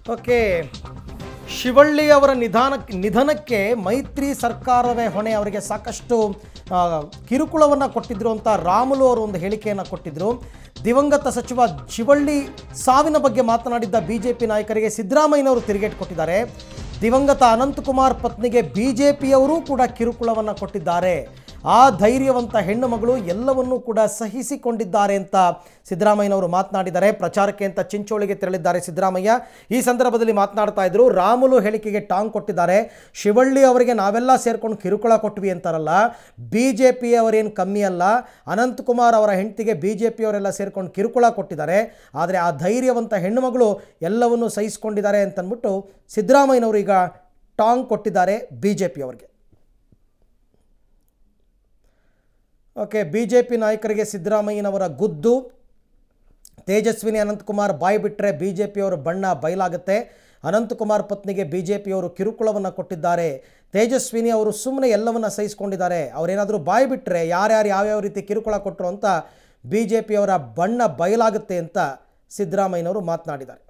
okay Shivalli ಅವರ ನಿಧಾನ ನಿಧನಕ್ಕೆ ಮೈತ್ರಿ ಸರ್ಕಾರವೇ ಹೊಣೆ ಅವರಿಗೆ ಸಾಕಷ್ಟು ಆ, ಕಿರುಕುಳವನ್ನು ಕೊಟ್ಟಿದ್ರು ಅಂತ ರಾಮುಲು ಅವರು ಒಂದು ಹೇಳಿಕೆಯನ್ನು ಕೊಟ್ಟಿದ್ದರು ದಿವಂಗತ ಸಚಿವ ಶಿವಳ್ಳಿ ಸಾವಿನ ಬಗ್ಗೆ ಮಾತನಾಡಿದ್ದ ಬಿ ಜೆ ಪಿ ನಾಯಕರಿಗೆ ಸಿದ್ದರಾಮಯ್ಯನವರು ತಿರುಗೇಟು ಕೊಟ್ಟಿದ್ದಾರೆ ದಿವಂಗತ ಅನಂತಕುಮಾರ್ ಪತ್ನಿಗೆ ಬಿ ಜೆ ಪಿಯವರೂ ಕೂಡ ಕಿರುಕುಳವನ್ನು ಕೊಟ್ಟಿದ್ದಾರೆ ಆ ಧೈರ್ಯವಂತ ಹೆಣ್ಣು ಮಗಳು ಎಲ್ಲವನ್ನೂ ಕೂಡ ಸಹಿಸಿಕೊಂಡಿದ್ದಾರೆ ಅಂತ ಸಿದ್ದರಾಮಯ್ಯನವರು ಮಾತನಾಡಿದ್ದಾರೆ ಪ್ರಚಾರಕ್ಕೆ ಅಂತ ಚಿಂಚೋಳಿಗೆ ತೆರಳಿದ್ದಾರೆ ಸಿದ್ದರಾಮಯ್ಯ ಈ ಸಂದರ್ಭದಲ್ಲಿ ಮಾತನಾಡ್ತಾ ಇದ್ರು ರಾಮುಲು ಹೇಳಿಕೆಗೆ ಟಾಂಗ್ ಕೊಟ್ಟಿದ್ದಾರೆ ಶಿವಳ್ಳಿ ಅವರಿಗೆ ನಾವೆಲ್ಲ ಸೇರ್ಕೊಂಡು ಕಿರುಕುಳ ಕೊಟ್ವಿ ಅಂತಾರಲ್ಲ ಬಿ ಜೆ ಪಿಯವರೇನು ಕಮ್ಮಿ ಅಲ್ಲ ಅನಂತಕುಮಾರ್ ಅವರ ಹೆಂಡತಿಗೆ ಬಿ ಜೆ ಪಿಯವರೆಲ್ಲ ಸೇರ್ಕೊಂಡು ಕಿರುಕುಳ ಕೊಟ್ಟಿದ್ದಾರೆ ಆದರೆ ಆ ಧೈರ್ಯವಂತ ಹೆಣ್ಣುಮಗಳು ಎಲ್ಲವನ್ನೂ ಸಹಿಸಿಕೊಂಡಿದ್ದಾರೆ ಅಂತಂದ್ಬಿಟ್ಟು ಸಿದ್ದರಾಮಯ್ಯನವರು ಈಗ ಟಾಂಗ್ ಕೊಟ್ಟಿದ್ದಾರೆ ಬಿ ಜೆ ಪಿಯವರಿಗೆ ಓಕೆ ಬಿ ಜೆ ಪಿ ನಾಯಕರಿಗೆ ಸಿದ್ದರಾಮಯ್ಯನವರ ಗುದ್ದು ತೇಜಸ್ವಿನಿ ಅನಂತಕುಮಾರ್ ಬಾಯಿ ಬಿಟ್ಟರೆ ಬಿ ಜೆ ಪಿಯವರ ಬಣ್ಣ ಬಯಲಾಗುತ್ತೆ ಅನಂತಕುಮಾರ್ ಪತ್ನಿಗೆ ಬಿ ಜೆ ಪಿಯವರು ಕಿರುಕುಳವನ್ನು ಕೊಟ್ಟಿದ್ದಾರೆ ತೇಜಸ್ವಿನಿ ಅವರು ಸುಮ್ಮನೆ ಎಲ್ಲವನ್ನ ಸಹಿಸ್ಕೊಂಡಿದ್ದಾರೆ ಅವರೇನಾದರೂ ಬಾಯಿ ಬಿಟ್ಟರೆ ಯಾರ್ಯಾರು ಯಾವ್ಯಾವ ರೀತಿ ಕಿರುಕುಳ ಕೊಟ್ಟರು ಅಂತ ಬಿ ಜೆ ಪಿಯವರ ಬಣ್ಣ ಬಯಲಾಗುತ್ತೆ ಅಂತ ಸಿದ್ದರಾಮಯ್ಯನವರು ಮಾತನಾಡಿದ್ದಾರೆ